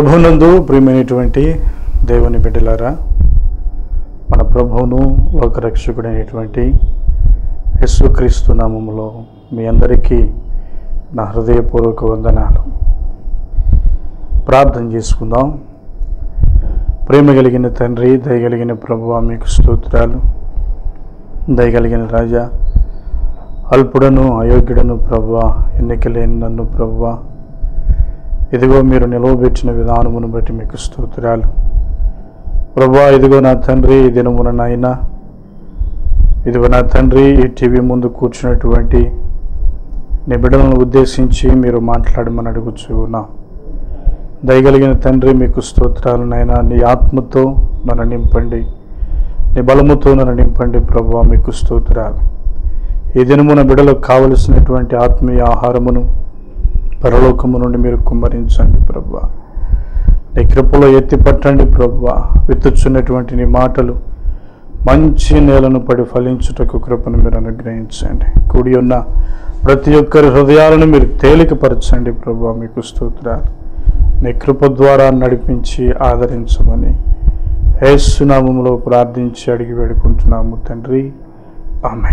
ప్రభునందు ప్రియమైనటువంటి దేవుని బిడ్డలారా మన ప్రభువును ఒక రక్షకుడైనటువంటి యేసుక్రీస్తు నామములో మీ అందరికీ నా హృదయపూర్వక వందనాలు ప్రార్థన చేసుకుందాం ప్రేమ కలిగిన తండ్రి దయగలిగిన ప్రభువ మీకు స్తోత్రాలు దయగలిగిన రాజా అల్పుడను అయోగ్యుడను ప్రభువ ఎన్నికలేని నన్ను ప్రభువ ఇదిగో మీరు నిలవబెట్టిన విధానమును బట్టి మీకు స్తోత్రాలు ప్రభా ఇదిగో నా తండ్రి ఈ దినమున నాయన ఇదిగో నా తండ్రి ఈ టీవీ ముందు కూర్చున్నటువంటి నీ బిడ్డలను ఉద్దేశించి మీరు మాట్లాడమని అడుగుచు ఉన్నా దయగలిగిన తండ్రి మీకు స్తోత్రాలు నాయన నీ ఆత్మతో నన్ను నింపండి నీ బలముతో నన్ను నింపండి ప్రభు మీకు స్తోత్రాలు ఈ దినమున బిడ్డలకు కావలసినటువంటి ఆత్మీయ ఆహారమును పరలోకము నుండి మీరు కుమ్మరించండి ప్రభు నీ కృపలో ఎత్తి పట్టండి ప్రభు విత్తుచున్నటువంటి నీ మాటలు మంచి నేలను పడి ఫలించుటకు కృపను మీరు అనుగ్రహించండి కూడి ఉన్న ప్రతి ఒక్కరి హృదయాలను మీరు తేలికపరచండి ప్రభు మీకు స్తోత్రాలు నీ కృప ద్వారా నడిపించి ఆదరించమని ఏసునామములో ప్రార్థించి అడిగి వేడుకుంటున్నాము తండ్రి ఆమె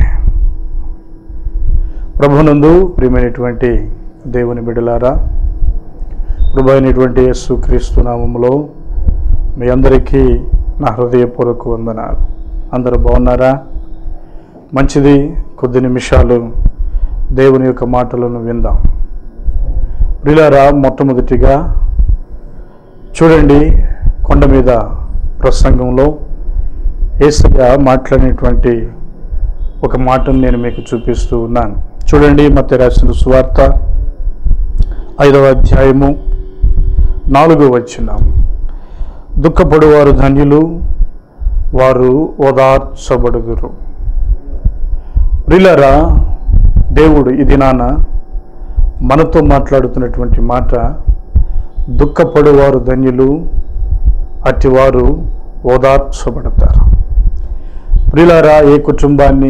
ప్రభునందు ప్రియమైనటువంటి దేవుని బిడలారా ప్రభు అయినటువంటి యేసు క్రీస్తు నామములో మీ అందరికీ నా హృదయపూర్వక వందనాలు అందరూ బాగున్నారా మంచిది కొద్ది నిమిషాలు దేవుని యొక్క మాటలను విందాం ప్రిలారా మొట్టమొదటిగా చూడండి కొండ మీద ప్రసంగంలో ఏసయ్య మాట్లాడినటువంటి ఒక మాటను నేను మీకు చూపిస్తూ ఉన్నాను చూడండి మత రాసిన సువార్త ఐదవ అధ్యాయము నాలుగో వచ్చినాం దుఃఖపడువారు ధన్యులు వారు ఓదార్చబడుదురు ప్రిలరా దేవుడు ఈ దినాన మనతో మాట్లాడుతున్నటువంటి మాట దుఃఖపడువారు ధన్యులు అటివారు ఓదార్చబడతారు ప్రిలారా ఏ కుటుంబాన్ని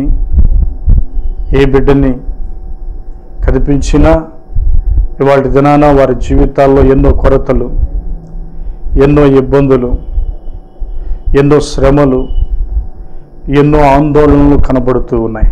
ఏ బిడ్డని కదిపించినా ఇవాళ దినాన వారి జీవితాల్లో ఎన్నో కొరతలు ఎన్నో ఇబ్బందులు ఎన్నో శ్రమలు ఎన్నో ఆందోళనలు కనబడుతూ ఉన్నాయి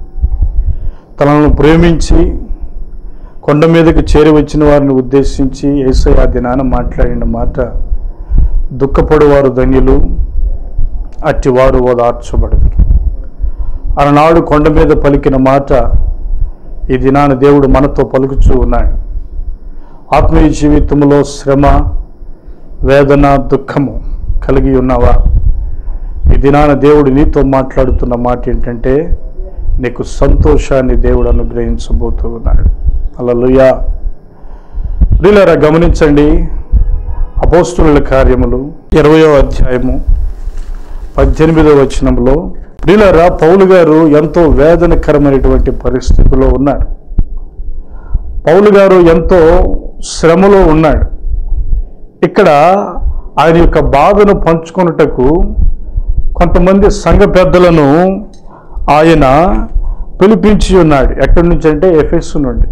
తనను ప్రేమించి కొండ మీదకి చేరి వచ్చిన వారిని ఉద్దేశించి ఏసై ఆ దినాన మాట్లాడిన మాట దుఃఖపడువారు ధన్యులు అట్టివారు ఓదార్చబడదు అలనాడు కొండ మీద పలికిన మాట ఈ దినాన దేవుడు మనతో పలుకుచూ ఉన్నాడు ఆత్మీయ జీవితంలో శ్రమ వేదన దుఃఖము కలిగి ఉన్నావా ఈ దినాన దేవుడు నీతో మాట్లాడుతున్న మాట ఏంటంటే నీకు సంతోషాన్ని దేవుడు అనుగ్రహించబోతూ ఉన్నాడు అలలుయా ప్రియులారా గమనించండి అపోస్తుల కార్యములు ఇరవయో అధ్యాయము పద్దెనిమిదో వచనంలో ప్రియులారా పౌలు గారు ఎంతో వేదనకరమైనటువంటి పరిస్థితిలో ఉన్నాడు పౌలు గారు ఎంతో శ్రమలో ఉన్నాడు ఇక్కడ ఆయన యొక్క బాధను పంచుకొనుటకు కొంతమంది సంఘ పెద్దలను ఆయన పిలిపించి ఉన్నాడు ఎక్కడి నుంచి అంటే ఎఫెస్ నుండి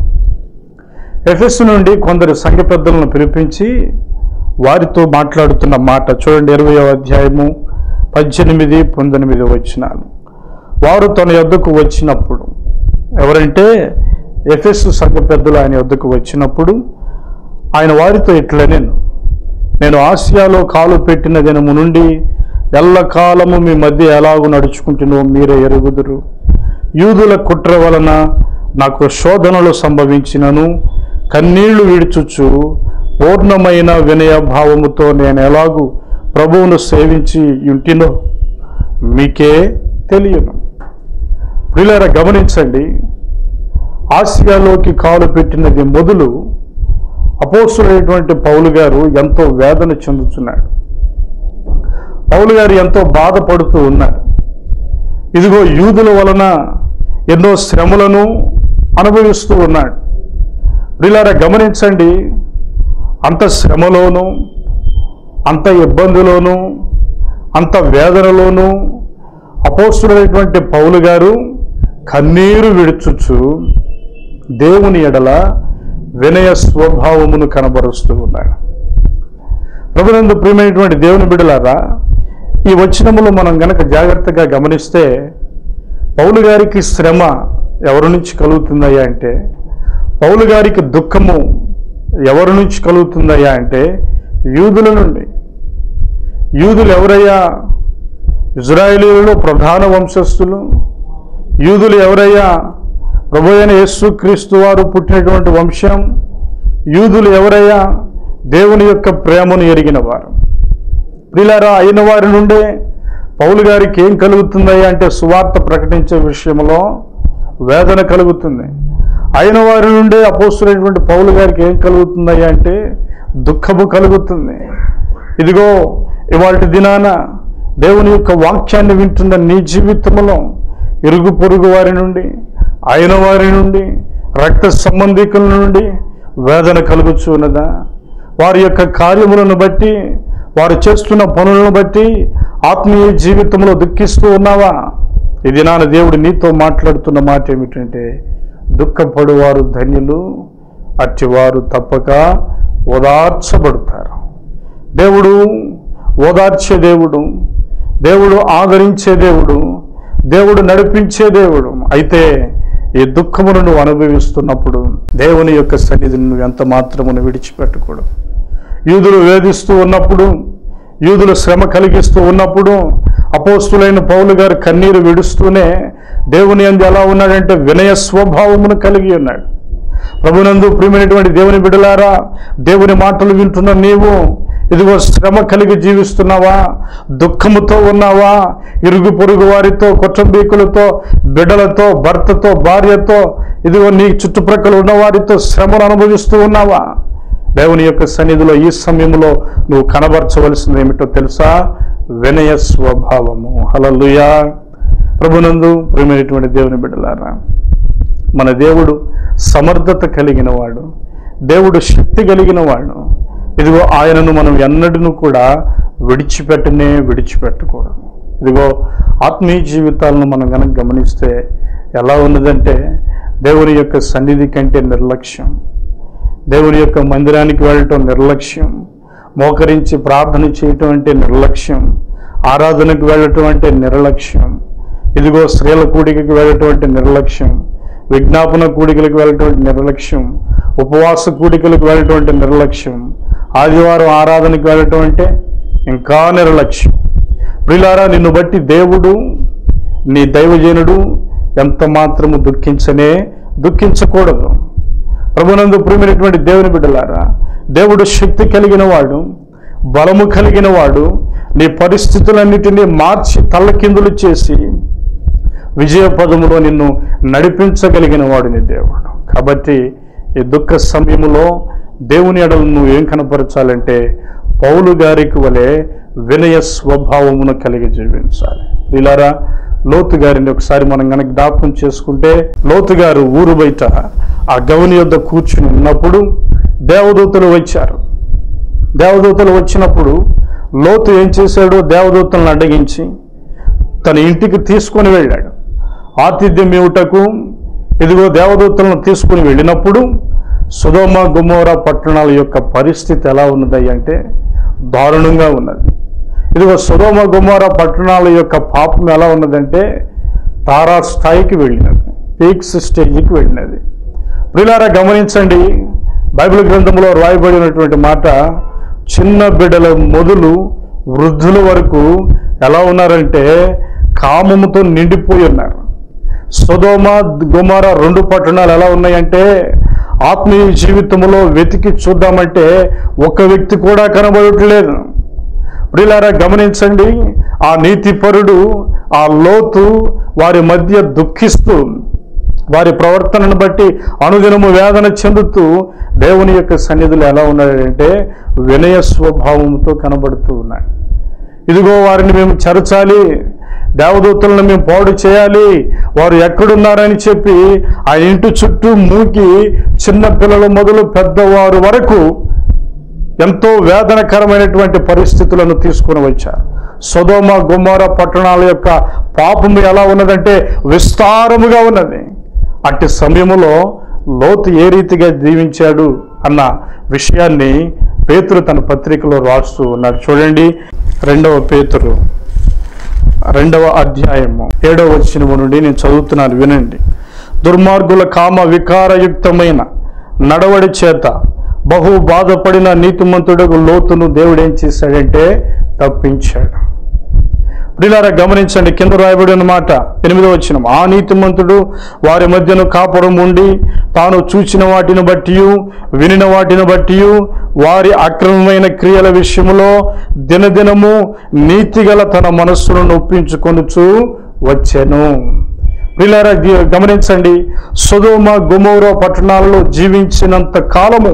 ఎఫెస్ నుండి కొందరు సంఘ పెద్దలను పిలిపించి వారితో మాట్లాడుతున్న మాట చూడండి ఇరవై అధ్యాయము పద్దెనిమిది పంతొమ్మిది వచ్చినాలు వారు తన యొద్దకు వచ్చినప్పుడు ఎవరంటే ఎఫెస్ సంఘ పెద్దలు ఆయన యొద్దకు వచ్చినప్పుడు ఆయన వారితో ఇట్లా నేను నేను ఆసియాలో కాలు పెట్టిన దినము నుండి ఎల్లకాలము మీ మధ్య ఎలాగూ నడుచుకుంటున్నో మీరే ఎరుగుదురు యూదుల కుట్ర వలన నాకు శోధనలు సంభవించినను కన్నీళ్లు విడుచుచు పూర్ణమైన వినయ భావముతో నేను ఎలాగూ ప్రభువును సేవించి ఇంటినో మీకే తెలియను ప్రియులారా గమనించండి ఆసియాలోకి కాలు పెట్టినది మొదలు అపోసులైనటువంటి పౌలు గారు ఎంతో వేదన చెందుతున్నాడు పౌలు గారు ఎంతో బాధపడుతూ ఉన్నాడు ఇదిగో యూదుల వలన ఎన్నో శ్రమలను అనుభవిస్తూ ఉన్నాడు ప్రిలారా గమనించండి అంత శ్రమలోను అంత ఇబ్బందిలోను అంత వేదనలోను అపోస్తుడైనటువంటి పౌలు గారు కన్నీరు విడుచుచు దేవుని ఎడల వినయ స్వభావమును కనబరుస్తూ ఉన్నాడు ప్రభునందు ప్రియమైనటువంటి దేవుని బిడలారా ఈ వచనములు మనం గనక జాగ్రత్తగా గమనిస్తే పౌలు గారికి శ్రమ ఎవరి నుంచి కలుగుతుందయ్యా అంటే పౌలు గారికి దుఃఖము ఎవరి నుంచి కలుగుతుందయ్యా అంటే యూదుల నుండి యూదులు ఎవరయ్యా ఇజ్రాయేలీలలో ప్రధాన వంశస్థులు యూదులు ఎవరయ్యా ప్రభు అయిన యేసు క్రీస్తు వారు పుట్టినటువంటి వంశం యూదులు ఎవరయ్యా దేవుని యొక్క ప్రేమను ఎరిగిన వారు ప్రిలారా అయిన వారి నుండే పౌలు గారికి ఏం కలుగుతుందయ్యా అంటే సువార్త ప్రకటించే విషయంలో వేదన కలుగుతుంది అయిన వారి నుండే అపోస్తులైనటువంటి పౌలు గారికి ఏం కలుగుతుందయ్యా అంటే దుఃఖము కలుగుతుంది ఇదిగో ఇవాళ దినాన దేవుని యొక్క వాక్యాన్ని వింటున్న నీ జీవితంలో ఇరుగు పొరుగు వారి నుండి అయిన వారి నుండి రక్త సంబంధికుల నుండి వేదన కలుగుచున్నదా వారి యొక్క కార్యములను బట్టి వారు చేస్తున్న పనులను బట్టి ఆత్మీయ జీవితంలో దుఃఖిస్తూ ఉన్నావా ఇది నాన్న దేవుడు నీతో మాట్లాడుతున్న మాట ఏమిటంటే దుఃఖపడువారు ధన్యులు అట్టివారు తప్పక ఓదార్చబడతారు దేవుడు ఓదార్చే దేవుడు దేవుడు ఆదరించే దేవుడు దేవుడు నడిపించే దేవుడు అయితే ఈ దుఃఖమును నువ్వు అనుభవిస్తున్నప్పుడు దేవుని యొక్క సన్నిధిని నువ్వు ఎంత మాత్రమును విడిచిపెట్టకూడదు యూదులు వేధిస్తూ ఉన్నప్పుడు యూదులు శ్రమ కలిగిస్తూ ఉన్నప్పుడు అపోస్తులైన పౌలు గారు కన్నీరు విడుస్తూనే దేవుని అందు ఎలా ఉన్నాడంటే వినయ స్వభావమును కలిగి ఉన్నాడు ప్రభునందు ప్రియమైనటువంటి దేవుని బిడలారా దేవుని మాటలు వింటున్న నీవు ఇదిగో శ్రమ కలిగి జీవిస్తున్నావా దుఃఖముతో ఉన్నావా ఇరుగు పొరుగు వారితో కుటుంబీకులతో బిడ్డలతో భర్తతో భార్యతో ఇదిగో నీ చుట్టుప్రక్కల ఉన్న వారితో శ్రమను అనుభవిస్తూ ఉన్నావా దేవుని యొక్క సన్నిధిలో ఈ సమయంలో నువ్వు కనబరచవలసింది ఏమిటో తెలుసా వినయ స్వభావము హలలుయా ప్రభునందు ప్రియమైనటువంటి దేవుని బిడ్డలారా మన దేవుడు సమర్థత కలిగిన వాడు దేవుడు శక్తి కలిగిన వాడు ఇదిగో ఆయనను మనం ఎన్నడూ కూడా విడిచిపెట్టనే విడిచిపెట్టకూడదు ఇదిగో ఆత్మీయ జీవితాలను మనం కనుక గమనిస్తే ఎలా ఉన్నదంటే దేవుని యొక్క సన్నిధి కంటే నిర్లక్ష్యం దేవుని యొక్క మందిరానికి వెళ్ళటం నిర్లక్ష్యం మోకరించి ప్రార్థన చేయటం అంటే నిర్లక్ష్యం ఆరాధనకు వెళ్ళటం అంటే నిర్లక్ష్యం ఇదిగో స్త్రీల కూడికకి వెళ్ళటం అంటే నిర్లక్ష్యం విజ్ఞాపన కూడికలకు వెళ్ళటం అంటే నిర్లక్ష్యం ఉపవాస కూడికలకు వెళ్ళటం అంటే నిర్లక్ష్యం ఆదివారం ఆరాధనకు వెళ్ళటం అంటే ఇంకా నిర్లక్ష్యం ప్రిలారా నిన్ను బట్టి దేవుడు నీ దైవజనుడు ఎంత మాత్రము దుఃఖించనే దుఃఖించకూడదు ప్రభునందు ప్రియమైనటువంటి దేవుని బిడ్డలారా దేవుడు శక్తి కలిగిన వాడు బలము కలిగిన వాడు నీ పరిస్థితులన్నిటినీ మార్చి తల్లకిందులు చేసి విజయ పదములో నిన్ను నడిపించగలిగిన వాడు నీ దేవుడు కాబట్టి ఈ దుఃఖ సమయంలో దేవుని ఎడలు నువ్వు ఏం కనపరచాలంటే పౌలు గారికి వలె వినయ స్వభావమును కలిగి జీవించాలి ఇలారా లోతు గారిని ఒకసారి మనం కనుక జ్ఞాపకం చేసుకుంటే లోతు గారు ఊరు బయట ఆ గవని యొద్ద కూర్చుని ఉన్నప్పుడు దేవదూతలు వచ్చారు దేవదూతలు వచ్చినప్పుడు లోతు ఏం చేశాడు దేవదూతలను అడ్డగించి తన ఇంటికి తీసుకొని వెళ్ళాడు ఆతిథ్యం ఇవ్వటకు ఇదిగో దేవదూతలను తీసుకుని వెళ్ళినప్పుడు సుధోమ గుమోర పట్టణాల యొక్క పరిస్థితి ఎలా ఉన్నది అంటే దారుణంగా ఉన్నది ఇదిగో సుధోమ గుమోర పట్టణాల యొక్క పాపం ఎలా ఉన్నదంటే తారా స్థాయికి వెళ్ళినది పీక్స్ స్టేజ్కి వెళ్ళినది ప్రిలారా గమనించండి బైబిల్ గ్రంథంలో రాయబడినటువంటి మాట చిన్న బిడ్డల మొదలు వృద్ధుల వరకు ఎలా ఉన్నారంటే కామముతో నిండిపోయి ఉన్నారు సొదోమ గుమార రెండు పట్టణాలు ఎలా ఉన్నాయంటే ఆత్మీయ జీవితంలో వెతికి చూద్దామంటే ఒక్క వ్యక్తి కూడా కనబడట్లేదు ప్రియులారా గమనించండి ఆ నీతిపరుడు ఆ లోతు వారి మధ్య దుఃఖిస్తూ వారి ప్రవర్తనను బట్టి అనుదినము వేదన చెందుతూ దేవుని యొక్క సన్నిధులు ఎలా ఉన్నాడంటే వినయ స్వభావంతో కనబడుతూ ఉన్నాడు ఇదిగో వారిని మేము చెరచాలి దేవదూతలను మేము పాడు చేయాలి వారు ఎక్కడున్నారని చెప్పి ఆ ఇంటి చుట్టూ మూకి చిన్న పిల్లల మొదలు పెద్దవారు వరకు ఎంతో వేదనకరమైనటువంటి పరిస్థితులను తీసుకుని వచ్చారు సొదోమ గుమ్మర పట్టణాల యొక్క పాపము ఎలా ఉన్నదంటే విస్తారముగా ఉన్నది అట్టి సమయములో లోతు ఏ రీతిగా జీవించాడు అన్న విషయాన్ని పేతురు తన పత్రికలో రాస్తూ ఉన్నాడు చూడండి రెండవ పేతురు రెండవ అధ్యాయము ఏడవ వచ్చిన నుండి నేను చదువుతున్నాను వినండి దుర్మార్గుల కామ వికారయుక్తమైన నడవడి చేత బహు బాధపడిన నీతిమంతుడు లోతును దేవుడు ఏం చేశాడంటే తప్పించాడు ప్రిలారా గమనించండి కింద రాయబడిన మాట ఎనిమిదో వచ్చిన ఆ నీతిమంతుడు వారి మధ్యను కాపురం ఉండి తాను చూచిన వాటిని బట్టి వినిన వాటిని బట్టి వారి అక్రమమైన క్రియల విషయంలో దినదినము నీతిగల తన మనస్సును నొప్పించుకొనుచు వచ్చెను ప్రిలారా ది- గమనించండి సుధోమ గుమోరో పట్టణాలలో జీవించినంత కాలము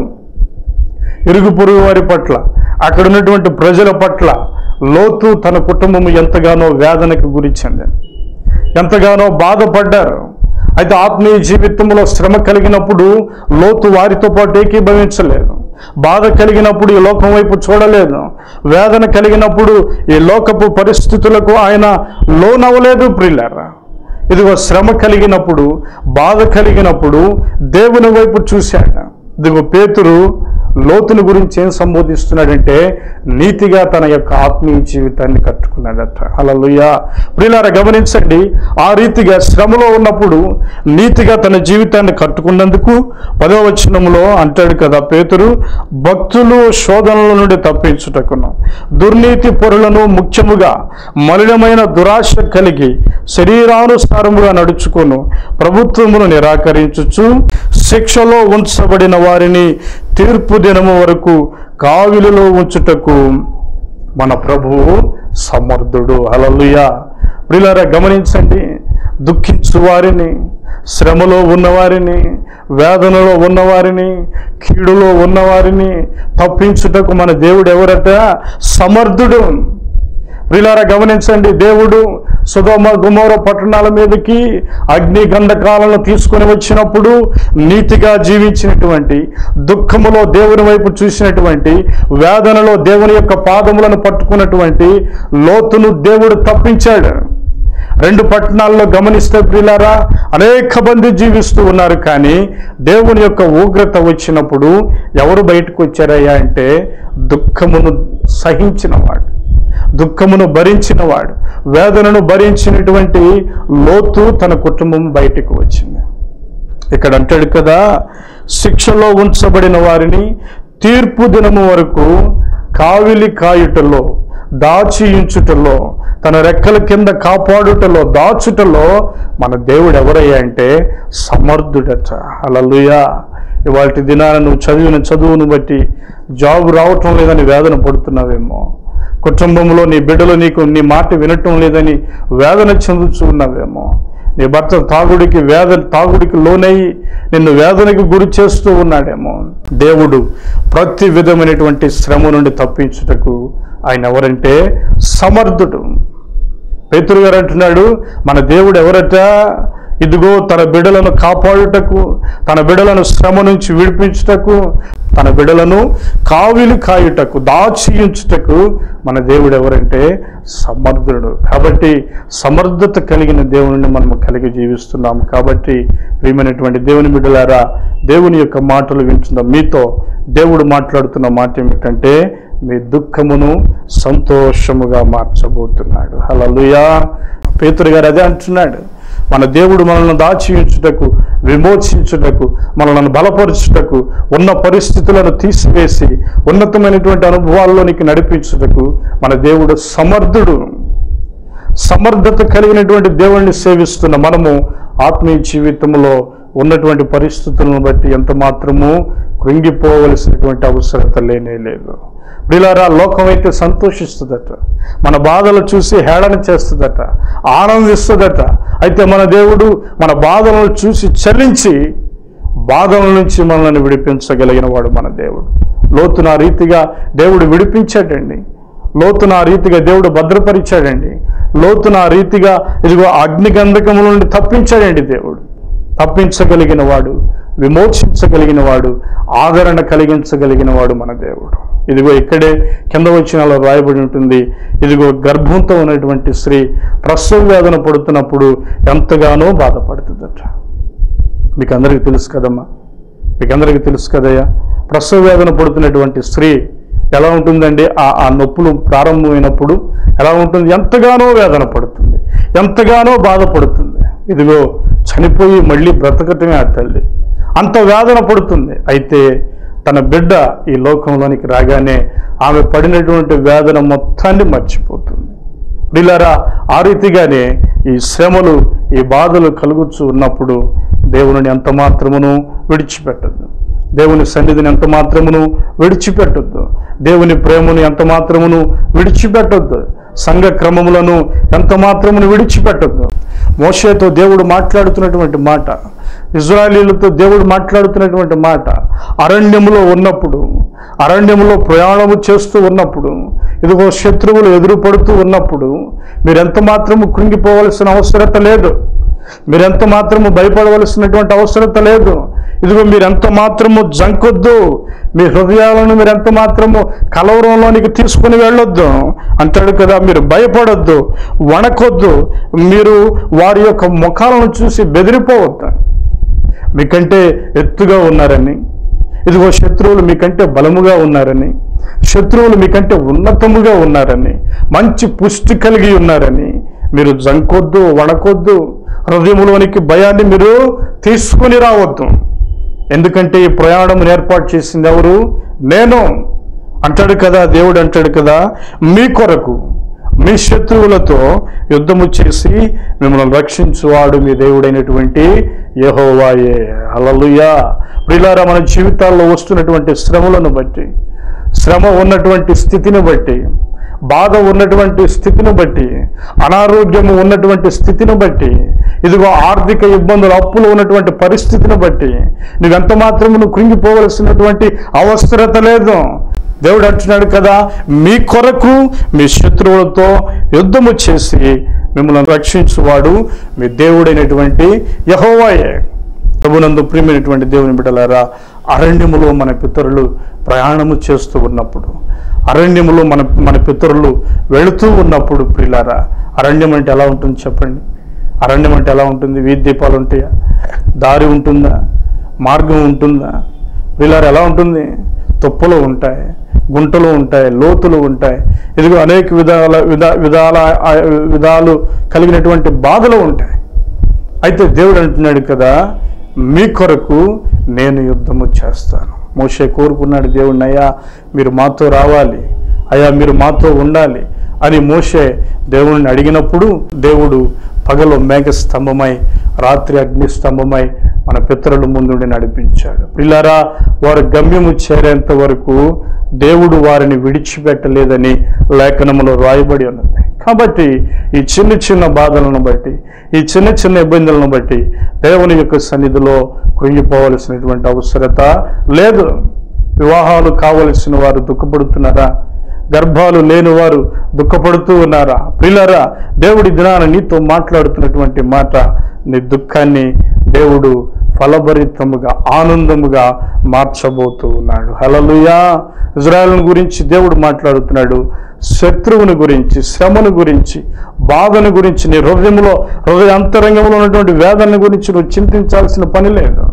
ఇరుగు పొరుగు వారి పట్ల అక్కడ ఉన్నటువంటి ప్రజల పట్ల లోతు తన కుటుంబం ఎంతగానో వేదనకు గురి చెందింది ఎంతగానో బాధపడ్డారు అయితే ఆత్మీయ జీవితంలో శ్రమ కలిగినప్పుడు లోతు వారితో పాటు ఏకీభవించలేదు బాధ కలిగినప్పుడు ఈ లోకం వైపు చూడలేదు వేదన కలిగినప్పుడు ఈ లోకపు పరిస్థితులకు ఆయన లోనవ్వలేదు ప్రిల్లరా ఇదిగో శ్రమ కలిగినప్పుడు బాధ కలిగినప్పుడు దేవుని వైపు చూశాడు ఇదిగో పేతురు లోతుని గురించి ఏం సంబోధిస్తున్నాడంటే నీతిగా తన యొక్క ఆత్మీయ జీవితాన్ని కట్టుకున్నాడట అలలుయ ప్రియులారా గమనించండి ఆ రీతిగా శ్రమలో ఉన్నప్పుడు నీతిగా తన జీవితాన్ని కట్టుకున్నందుకు పదవ వచనంలో అంటాడు కదా పేతురు భక్తులు శోధనల నుండి తప్పించుటకును దుర్నీతి పొరులను ముఖ్యముగా మలినమైన దురాశ కలిగి శరీరానుసారముగా నడుచుకొను ప్రభుత్వమును నిరాకరించుచు శిక్షలో ఉంచబడిన వారిని తీర్పు దినము వరకు కావిలిలో ఉంచుటకు మన ప్రభువు సమర్థుడు హల్లెలూయా ప్రియులారా గమనించండి దుఃఖించు వారిని శ్రమలో ఉన్నవారిని వేదనలో ఉన్నవారిని కీడులో ఉన్నవారిని తప్పించుటకు మన దేవుడు ఎవరట సమర్థుడు ప్రిలారా గమనించండి దేవుడు సుధోమ గుమోర పట్టణాల మీదకి అగ్ని గంధకాలను తీసుకొని వచ్చినప్పుడు నీతిగా జీవించినటువంటి దుఃఖములో దేవుని వైపు చూసినటువంటి వేదనలో దేవుని యొక్క పాదములను పట్టుకున్నటువంటి లోతును దేవుడు తప్పించాడు రెండు పట్టణాల్లో గమనిస్తే ప్రియులారా అనేక మంది జీవిస్తూ ఉన్నారు కానీ దేవుని యొక్క ఉగ్రత వచ్చినప్పుడు ఎవరు బయటకు వచ్చారయ్యా అంటే దుఃఖమును సహించినవాడు దుఃఖమును భరించినవాడు వేదనను భరించినటువంటి లోతు తన కుటుంబం బయటకు వచ్చింది ఇక్కడ అంటాడు కదా శిక్షలో ఉంచబడిన వారిని తీర్పు దినము వరకు కావిలి కాయుటలో దాచి ఉంచుటలో తన రెక్కల కింద కాపాడుటలో దాచుటలో మన దేవుడు ఎవరయ్యా అంటే సమర్థుడట అలలుయా ఇవాళ దినాన నువ్వు చదివిన చదువును బట్టి జాబ్ రావటం లేదని వేదన పడుతున్నావేమో కుటుంబంలో నీ బిడ్డలు నీకు నీ మాట వినటం లేదని వేదన చెందుతూ ఉన్నావేమో నీ భర్త తాగుడికి వేద తాగుడికి లోనయ్యి నిన్ను వేదనకి గురి చేస్తూ ఉన్నాడేమో దేవుడు ప్రతి విధమైనటువంటి శ్రమ నుండి తప్పించుటకు ఆయన ఎవరంటే సమర్థుడు పేతురు గారు అంటున్నాడు మన దేవుడు ఎవరట ఇదిగో తన బిడలను కాపాడుటకు తన బిడలను శ్రమ నుంచి విడిపించుటకు తన బిడలను కావిలి కాయుటకు దాచియుంచుటకు మన దేవుడు ఎవరంటే సమర్థుడు కాబట్టి సమర్థత కలిగిన దేవుని మనము కలిగి జీవిస్తున్నాం కాబట్టి ప్రియమైనటువంటి దేవుని బిడ్డలారా దేవుని యొక్క మాటలు వింటున్న మీతో దేవుడు మాట్లాడుతున్న మాట ఏమిటంటే మీ దుఃఖమును సంతోషముగా మార్చబోతున్నాడు హల్లెలూయా పేతురు గారు అదే అంటున్నాడు మన దేవుడు మనల్ని దాచి ఉంచుటకు విమోచించుటకు మనల్ని బలపరుచుటకు ఉన్న పరిస్థితులను తీసివేసి ఉన్నతమైనటువంటి అనుభవాల్లోనికి నడిపించుటకు మన దేవుడు సమర్థుడు సమర్థత కలిగినటువంటి దేవుణ్ణి సేవిస్తున్న మనము ఆత్మీయ జీవితంలో ఉన్నటువంటి పరిస్థితులను బట్టి ఎంత మాత్రము కృంగిపోవలసినటువంటి అవసరత లేనే లేదు ప్రిలారా లోకం అయితే సంతోషిస్తుందట మన బాధలు చూసి హేళన చేస్తుందట ఆనందిస్తుందట అయితే మన దేవుడు మన బాధలను చూసి చలించి బాధల నుంచి మనల్ని విడిపించగలిగిన వాడు మన దేవుడు లోతున ఆ రీతిగా దేవుడు విడిపించాడండి లోతున ఆ రీతిగా దేవుడు భద్రపరిచాడండి లోతున ఆ రీతిగా ఇదిగో అగ్నిగంధకముల నుండి తప్పించాడండి దేవుడు తప్పించగలిగిన వాడు విమోచించగలిగిన వాడు ఆదరణ కలిగించగలిగిన వాడు మన దేవుడు ఇదిగో ఇక్కడే కింద వచ్చిన రాయబడి ఉంటుంది ఇదిగో గర్భంతో ఉన్నటువంటి స్త్రీ ప్రసవ వేదన పడుతున్నప్పుడు ఎంతగానో బాధపడుతుందట మీకు అందరికీ తెలుసు కదమ్మా మీకు అందరికీ తెలుసు కదయ్యా ప్రసవ వేదన పడుతున్నటువంటి స్త్రీ ఎలా ఉంటుందండి ఆ ఆ నొప్పులు ప్రారంభమైనప్పుడు ఎలా ఉంటుంది ఎంతగానో వేదన పడుతుంది ఎంతగానో బాధపడుతుంది ఇదిగో చనిపోయి మళ్ళీ బ్రతకటమే ఆ తల్లి అంత వేదన పడుతుంది అయితే తన బిడ్డ ఈ లోకంలోనికి రాగానే ఆమె పడినటువంటి వేదన మొత్తాన్ని మర్చిపోతుంది ప్రిలారా ఆ రీతిగానే ఈ శ్రమలు ఈ బాధలు కలుగుతూ ఉన్నప్పుడు దేవుని ఎంత మాత్రమును విడిచిపెట్టద్దు దేవుని సన్నిధిని ఎంత మాత్రమును విడిచిపెట్టొద్దు దేవుని ప్రేమను ఎంత మాత్రమును విడిచిపెట్టొద్దు సంఘ క్రమములను ఎంత మాత్రమును విడిచిపెట్టొద్దు మోషేతో దేవుడు మాట్లాడుతున్నటువంటి మాట ఇజ్రాయలీలతో దేవుడు మాట్లాడుతున్నటువంటి మాట అరణ్యములో ఉన్నప్పుడు అరణ్యములో ప్రయాణము చేస్తూ ఉన్నప్పుడు ఇదిగో శత్రువులు ఎదురు పడుతూ ఉన్నప్పుడు మీరెంత మాత్రము కృంగిపోవలసిన అవసరత లేదు మీరెంత మాత్రము భయపడవలసినటువంటి అవసరత లేదు ఇదిగో మీరెంత మాత్రము జంకొద్దు మీ హృదయాలను మీరెంత మాత్రము కలవరంలోనికి తీసుకుని వెళ్ళొద్దు అంటాడు కదా మీరు భయపడొద్దు వణకొద్దు మీరు వారి యొక్క ముఖాలను చూసి బెదిరిపోవద్దు మీకంటే ఎత్తుగా ఉన్నారని ఇదిగో శత్రువులు మీకంటే బలముగా ఉన్నారని శత్రువులు మీకంటే ఉన్నతముగా ఉన్నారని మంచి పుష్టి కలిగి ఉన్నారని మీరు జంకొద్దు వణకొద్దు హృదయంలోనికి భయాన్ని మీరు తీసుకొని రావద్దు ఎందుకంటే ఈ ప్రయాణం ఏర్పాటు చేసింది ఎవరు నేను అంటాడు కదా దేవుడు అంటాడు కదా మీ కొరకు మీ శత్రువులతో యుద్ధము చేసి మిమ్మల్ని రక్షించువాడు మీ దేవుడైనటువంటి యెహోవాయే హల్లెలూయా ప్రిలారా మన జీవితాల్లో వస్తున్నటువంటి శ్రమలను బట్టి శ్రమ ఉన్నటువంటి స్థితిని బట్టి బాధ ఉన్నటువంటి స్థితిని బట్టి అనారోగ్యము ఉన్నటువంటి స్థితిని బట్టి ఇదిగో ఆర్థిక ఇబ్బందులు అప్పులు ఉన్నటువంటి పరిస్థితిని బట్టి నువ్వెంత మాత్రం నువ్వు కృంగిపోవలసినటువంటి అవసరత లేదు దేవుడు అంటున్నాడు కదా మీ కొరకు మీ శత్రువులతో యుద్ధము చేసి మిమ్మల్ని రక్షించువాడు మీ దేవుడైనటువంటి యహోవాయే ప్రభునందు ప్రియమైనటువంటి దేవుని బిడ్డలారా అరణ్యములో మన పితరులు ప్రయాణము చేస్తూ ఉన్నప్పుడు అరణ్యములో మన మన పితరులు వెళుతూ ఉన్నప్పుడు ప్రియులారా అరణ్యం అంటే ఎలా ఉంటుంది చెప్పండి అరణ్యం అంటే ఎలా ఉంటుంది వీధి దీపాలు ఉంటాయా దారి ఉంటుందా మార్గం ఉంటుందా ప్రియులారా ఎలా ఉంటుంది తుప్పలు ఉంటాయి గుంటలు ఉంటాయి లోతులు ఉంటాయి ఇదిగో అనేక విధాల విధా విధాల ఆ, విధాలు కలిగినటువంటి బాధలు ఉంటాయి అయితే దేవుడు అంటున్నాడు కదా మీ కొరకు నేను యుద్ధము చేస్తాను మోషే కోరుకున్నాడు దేవుడిని అయ్యా మీరు మాతో రావాలి అయ్యా మీరు మాతో ఉండాలి అని మోషే దేవుడిని అడిగినప్పుడు దేవుడు పగలు మేఘ స్తంభమై రాత్రి అగ్ని స్తంభమై మన పితరుల ముందుండి నడిపించాడు పిల్లారా వారు గమ్యము చేరేంత వరకు దేవుడు వారిని విడిచిపెట్టలేదని లేఖనములో రాయబడి ఉన్నది కాబట్టి ఈ చిన్న చిన్న బాధలను బట్టి ఈ చిన్న చిన్న ఇబ్బందులను బట్టి దేవుని యొక్క సన్నిధిలో కృంగిపోవలసినటువంటి అవసరత లేదు వివాహాలు కావలసిన వారు దుఃఖపడుతున్నారా గర్భాలు లేని వారు దుఃఖపడుతూ ఉన్నారా ప్రియులారా దేవుడి దినాన నీతో మాట్లాడుతున్నటువంటి మాట నీ దుఃఖాన్ని దేవుడు ఫలభరితముగా ఆనందముగా మార్చబోతూ ఉన్నాడు హలలుయా ఇజ్రాయల్ గురించి దేవుడు మాట్లాడుతున్నాడు శత్రువుని గురించి శ్రమను గురించి బాధను గురించి నీ హృదయంలో హృదయ అంతరంగంలో ఉన్నటువంటి వేదన గురించి నువ్వు చింతించాల్సిన పని లేదు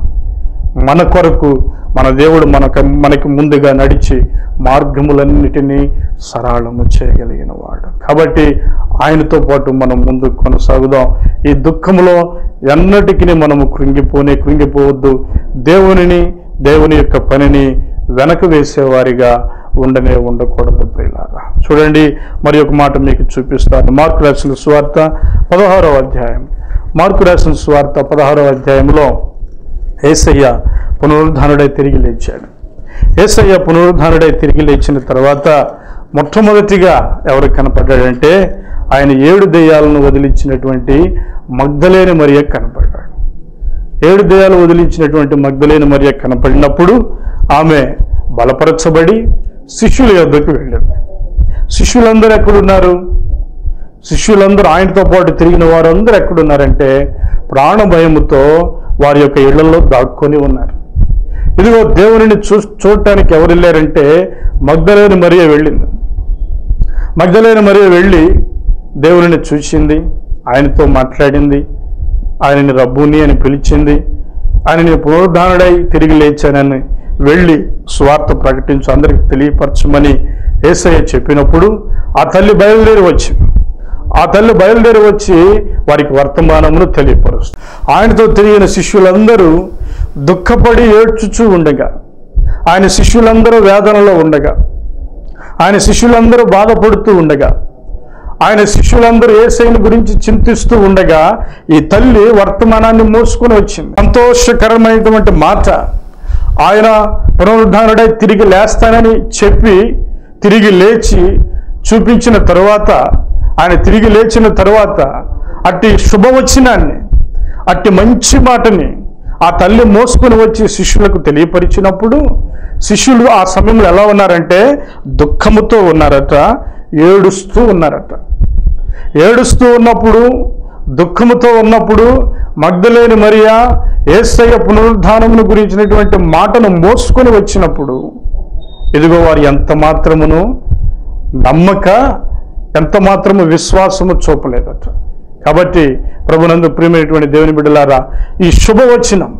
మన కొరకు మన దేవుడు మనకు మనకి ముందుగా నడిచి మార్గములన్నిటినీ సరళము చేయగలిగిన వాడు కాబట్టి ఆయనతో పాటు మనం ముందుకు కొనసాగుదాం ఈ దుఃఖములో ఎన్నటికీ మనము కృంగిపోనే కృంగిపోవద్దు దేవునిని దేవుని యొక్క పనిని వెనక వేసేవారిగా ఉండనే ఉండకూడదు ప్రియులారా చూడండి మరి ఒక మాట మీకు చూపిస్తాను మార్కు రాసిన సువార్త పదహారవ అధ్యాయం మార్కు రాసిన సువార్త పదహారవ అధ్యాయంలో ఏసయ్య పునరుద్ధానుడై తిరిగి లేచాడు ఏసయ్య పునరుద్ధానుడై తిరిగి లేచిన తర్వాత మొట్టమొదటిగా ఎవరికి కనపడ్డాడంటే ఆయన ఏడు దెయ్యాలను వదిలించినటువంటి మగ్ధలేని మరియ కనపడ్డాడు ఏడు దెయ్యాలు వదిలించినటువంటి మగ్ధలేని మరియ కనపడినప్పుడు ఆమె బలపరచబడి శిష్యుల యొద్దకు వెళ్ళింది శిష్యులందరూ ఎక్కడున్నారు శిష్యులందరూ ఆయనతో పాటు తిరిగిన వారందరూ ఎక్కడున్నారంటే ప్రాణ భయముతో వారి యొక్క ఇళ్లలో దాక్కొని ఉన్నారు ఇదిగో దేవునిని చూ చూడటానికి ఎవరు వెళ్ళారంటే మగ్ధలేని మరియ వెళ్ళింది మగ్ధలేని మరియ వెళ్ళి దేవునిని చూసింది ఆయనతో మాట్లాడింది ఆయనని రబ్బుని అని పిలిచింది ఆయనని పునరుద్ధానుడై తిరిగి లేచానని వెళ్ళి స్వార్థ ప్రకటించు అందరికి తెలియపరచమని ఏసయ్య చెప్పినప్పుడు ఆ తల్లి బయలుదేరి వచ్చింది ఆ తల్లి బయలుదేరి వచ్చి వారికి వర్తమానమును తెలియపరుస్తుంది ఆయనతో తిరిగిన శిష్యులందరూ దుఃఖపడి ఏడ్చుచూ ఉండగా ఆయన శిష్యులందరూ వేదనలో ఉండగా ఆయన శిష్యులందరూ బాధపడుతూ ఉండగా ఆయన శిష్యులందరూ ఏసైని గురించి చింతిస్తూ ఉండగా ఈ తల్లి వర్తమానాన్ని మోసుకొని వచ్చింది సంతోషకరమైనటువంటి మాట ఆయన పునరుద్ధానుడై తిరిగి లేస్తానని చెప్పి తిరిగి లేచి చూపించిన తరువాత ఆయన తిరిగి లేచిన తరువాత అట్టి శుభవచనాన్ని అట్టి మంచి మాటని ఆ తల్లి మోసుకొని వచ్చి శిష్యులకు తెలియపరిచినప్పుడు శిష్యులు ఆ సమయంలో ఎలా ఉన్నారంటే దుఃఖముతో ఉన్నారట ఏడుస్తూ ఉన్నారట ఏడుస్తూ ఉన్నప్పుడు దుఃఖముతో ఉన్నప్పుడు మగ్ధలేని మరియా ఏసయ్య పునరుద్ధానమును గురించినటువంటి మాటను మోసుకొని వచ్చినప్పుడు ఇదిగో వారు ఎంత మాత్రమును నమ్మక ఎంత మాత్రము విశ్వాసము చూపలేదట కాబట్టి ప్రభునందు ప్రియమైనటువంటి దేవుని బిడ్డలారా ఈ శుభవచనం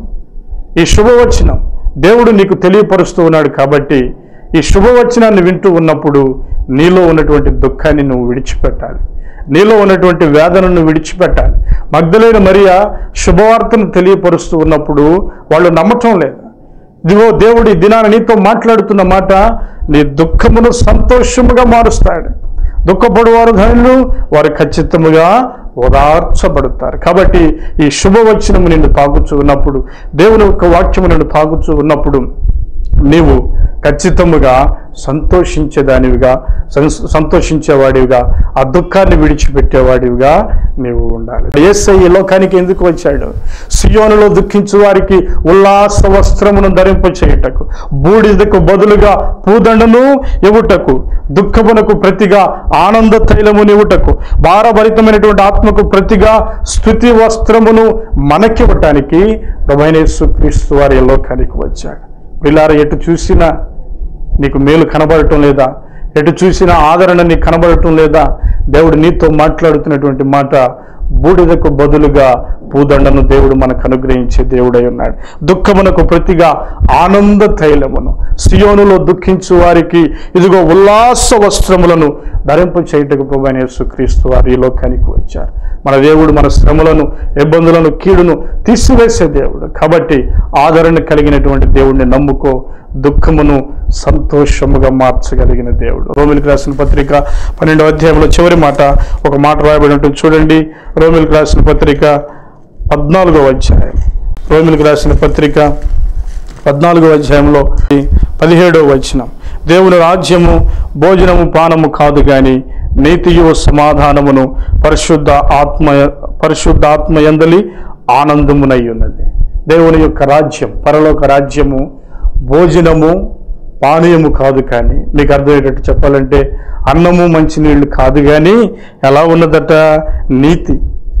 ఈ శుభవచనం దేవుడు నీకు తెలియపరుస్తూ ఉన్నాడు కాబట్టి ఈ శుభవచనాన్ని వింటూ ఉన్నప్పుడు నీలో ఉన్నటువంటి దుఃఖాన్ని నువ్వు విడిచిపెట్టాలి నీలో ఉన్నటువంటి వేదనను విడిచిపెట్టాలి మగ్ధులైన మరియా శుభవార్తను తెలియపరుస్తూ ఉన్నప్పుడు వాళ్ళు నమ్మటం లేదు ఇదిగో దేవుడు ఈ దినాన నీతో మాట్లాడుతున్న మాట నీ దుఃఖమును సంతోషముగా మారుస్తాడు దుఃఖపడువారు ధనులు వారు ఖచ్చితముగా ఓదార్చబడతారు కాబట్టి ఈ శుభవచనము నిన్ను తాగుచూ ఉన్నప్పుడు దేవుని యొక్క వాక్యము నిన్ను తాగుచూ ఉన్నప్పుడు నీవు ఖచ్చితముగా సంతోషించేదానివిగా సం- సంతోషించేవాడివిగా ఆ దుఃఖాన్ని విడిచిపెట్టేవాడివిగా నీవు ఉండాలి ఏసై ఈ లోకానికి ఎందుకు వచ్చాడు సియోనులో దుఃఖించు వారికి ఉల్లాస వస్త్రమును ధరింప చేయుటకు బూడిదకు బదులుగా పూదండను ఇవ్వుటకు దుఃఖమునకు ప్రతిగా ఆనంద తైలమును ఇవ్వుటకు భారభరితమైనటువంటి ఆత్మకు ప్రతిగా స్థుతి వస్త్రమును మనకివ్వటానికి ప్రభైనేసు క్రీస్తు వారి ఈ లోకానికి వచ్చాడు పిల్లార ఎటు చూసినా నీకు మేలు కనబడటం లేదా ఎటు చూసినా ఆదరణ నీకు కనబడటం లేదా దేవుడు నీతో మాట్లాడుతున్నటువంటి మాట బూడిదకు బదులుగా పూదండను దేవుడు మనకు అనుగ్రహించే దేవుడై ఉన్నాడు దుఃఖమునకు ప్రతిగా ఆనంద తైలమును సియోనులో దుఃఖించు వారికి ఇదిగో ఉల్లాస వస్త్రములను ధరింప చేయుటకు ప్రభు యేసుక్రీస్తు వారు ఈ లోకానికి వచ్చారు మన దేవుడు మన శ్రమలను ఇబ్బందులను కీడును తీసివేసే దేవుడు కాబట్టి ఆదరణ కలిగినటువంటి దేవుడిని నమ్ముకో దుఃఖమును సంతోషముగా మార్చగలిగిన దేవుడు రోమిలికి రాసిన పత్రిక పన్నెండవ అధ్యాయంలో చివరి మాట ఒక మాట రాయబడి ఉంటుంది చూడండి రోమిలికి రాసిన పత్రిక పద్నాలుగో అధ్యాయం రోమిలికి రాసిన పత్రిక పద్నాలుగో అధ్యాయంలో పదిహేడవ వచనం దేవుని రాజ్యము భోజనము పానము కాదు గాని నీతియు సమాధానమును పరిశుద్ధ ఆత్మ పరిశుద్ధ ఆత్మ యందలి ఆనందమునై ఉన్నది దేవుని యొక్క రాజ్యం పరలోక రాజ్యము భోజనము పానీయము కాదు కానీ మీకు అర్థమయ్యేటట్టు చెప్పాలంటే అన్నము మంచినీళ్ళు కాదు కానీ ఎలా ఉన్నదట నీతి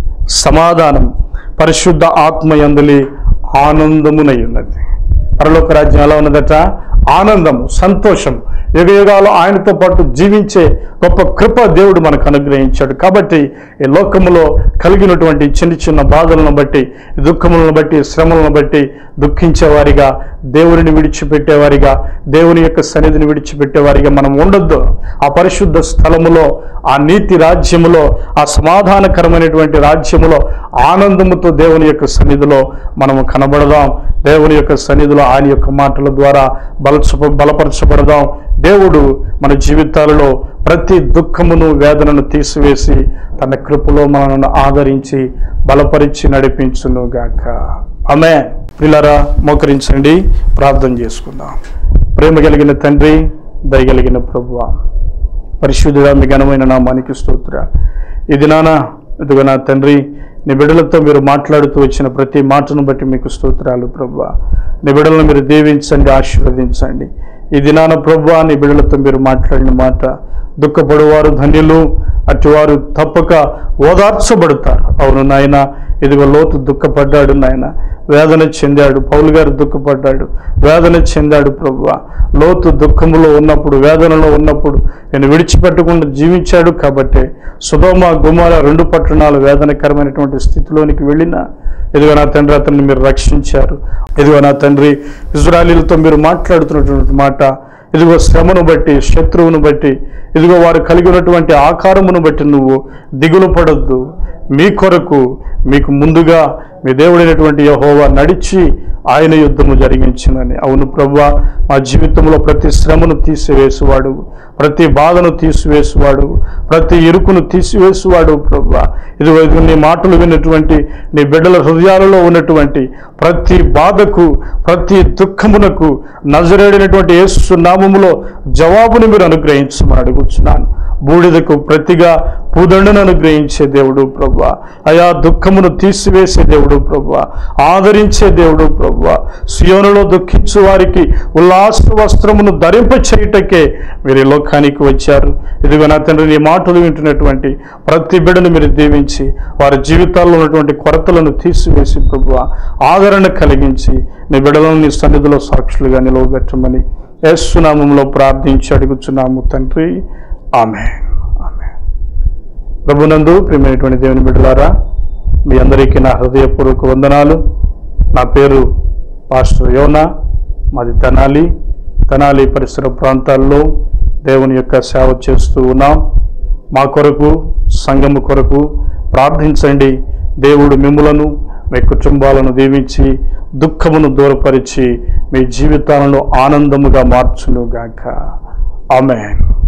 సమాధానం పరిశుద్ధ ఆత్మ యందలి ఆనందమునై ఉన్నది పరలోక రాజ్యం ఎలా ఉన్నదట ఆనందము సంతోషం యుగ యుగాలు ఆయనతో పాటు జీవించే గొప్ప కృప దేవుడు మనకు అనుగ్రహించాడు కాబట్టి ఈ లోకములో కలిగినటువంటి చిన్న చిన్న బాధలను బట్టి దుఃఖములను బట్టి శ్రమలను బట్టి దుఃఖించేవారిగా దేవుని విడిచిపెట్టేవారిగా దేవుని యొక్క సన్నిధిని విడిచిపెట్టేవారిగా మనం ఉండొద్దు ఆ పరిశుద్ధ స్థలములో ఆ నీతి రాజ్యములో ఆ సమాధానకరమైనటువంటి రాజ్యములో ఆనందముతో దేవుని యొక్క సన్నిధిలో మనము కనబడదాం దేవుని యొక్క సన్నిధిలో ఆయన యొక్క మాటల ద్వారా బలచ బలపరచబడదాం దేవుడు మన జీవితాలలో ప్రతి దుఃఖమును వేదనను తీసివేసి తన కృపలో మనల్ని ఆదరించి బలపరిచి నడిపించును గాక ఆమె పిల్లరా మోకరించండి ప్రార్థన చేసుకుందాం ప్రేమ కలిగిన తండ్రి దయగలిగిన ప్రభువా పరిశుద్ధుడా మీ ఘనమైన నామానికి స్తోత్ర ఈ దినాన ఇదిగో నా తండ్రి నీ బిడ్డలతో మీరు మాట్లాడుతూ వచ్చిన ప్రతి మాటను బట్టి మీకు స్తోత్రాలు ప్రభు నీ బిడ్డలను మీరు దీవించండి ఆశీర్వదించండి ఈ దినాన ప్రభు నీ బిడ్డలతో మీరు మాట్లాడిన మాట దుఃఖపడువారు ధన్యులు అటువారు తప్పక ఓదార్చబడతారు అవును నాయన ఇదిగో లోతు దుఃఖపడ్డాడు నాయన వేదన చెందాడు పౌలు గారు దుఃఖపడ్డాడు వేదన చెందాడు ప్రభువ లోతు దుఃఖములో ఉన్నప్పుడు వేదనలో ఉన్నప్పుడు నేను విడిచిపెట్టకుండా జీవించాడు కాబట్టి సుధోమ గుమార రెండు పట్టణాలు వేదనకరమైనటువంటి స్థితిలోనికి వెళ్ళిన ఇదిగో నా తండ్రి అతన్ని మీరు రక్షించారు ఇదిగో నా తండ్రి ఇజ్రాయలీలతో మీరు మాట్లాడుతున్నటువంటి మాట ఇదిగో శ్రమను బట్టి శత్రువును బట్టి ఇదిగో వారు కలిగి ఉన్నటువంటి ఆకారమును బట్టి నువ్వు దిగులు పడొద్దు మీ కొరకు మీకు ముందుగా మీ దేవుడైనటువంటి యహోవా నడిచి ఆయన యుద్ధము జరిగించిందని అవును ప్రభా మా జీవితంలో ప్రతి శ్రమను తీసివేసువాడు ప్రతి బాధను తీసివేసువాడు ప్రతి ఇరుకును తీసివేసువాడు ప్రభా ఇది ఇది నీ మాటలు విన్నటువంటి నీ బిడ్డల హృదయాలలో ఉన్నటువంటి ప్రతి బాధకు ప్రతి దుఃఖమునకు నజరేడినటువంటి యేసు నామములో జవాబును మీరు అనుగ్రహించమని అడుగుతున్నాను బూడిదకు ప్రతిగా పూదండను అనుగ్రహించే దేవుడు ప్రభు అయా దుఃఖమును తీసివేసే దేవుడు ప్రభు ఆదరించే దేవుడు ప్రభు సియోనులో దుఃఖించు వారికి ఉల్లాస వస్త్రమును ధరింప చేయుటకే మీరు ఈ లోకానికి వచ్చారు ఇదిగో నా తండ్రి నీ మాటలు వింటున్నటువంటి ప్రతి బిడ్డను మీరు దీవించి వారి జీవితాల్లో ఉన్నటువంటి కొరతలను తీసివేసి ప్రభు ఆదరణ కలిగించి నీ బిడ్డలను నీ సన్నిధిలో సాక్షులుగా నిలవబెట్టమని యేసునామంలో ప్రార్థించి అడుగుచున్నాము తండ్రి ఆమె ఆమె ప్రభునందు ప్రియమైనటువంటి దేవుని బిడ్డలారా మీ అందరికీ నా హృదయపూర్వక వందనాలు నా పేరు పాస్టర్ యోనా మాది తెనాలి తెనాలి పరిసర ప్రాంతాల్లో దేవుని యొక్క సేవ చేస్తూ ఉన్నాం మా కొరకు సంఘము కొరకు ప్రార్థించండి దేవుడు మిమ్ములను మీ కుటుంబాలను దీవించి దుఃఖమును దూరపరిచి మీ జీవితాలను ఆనందముగా మార్చునుగాక ఆమెన్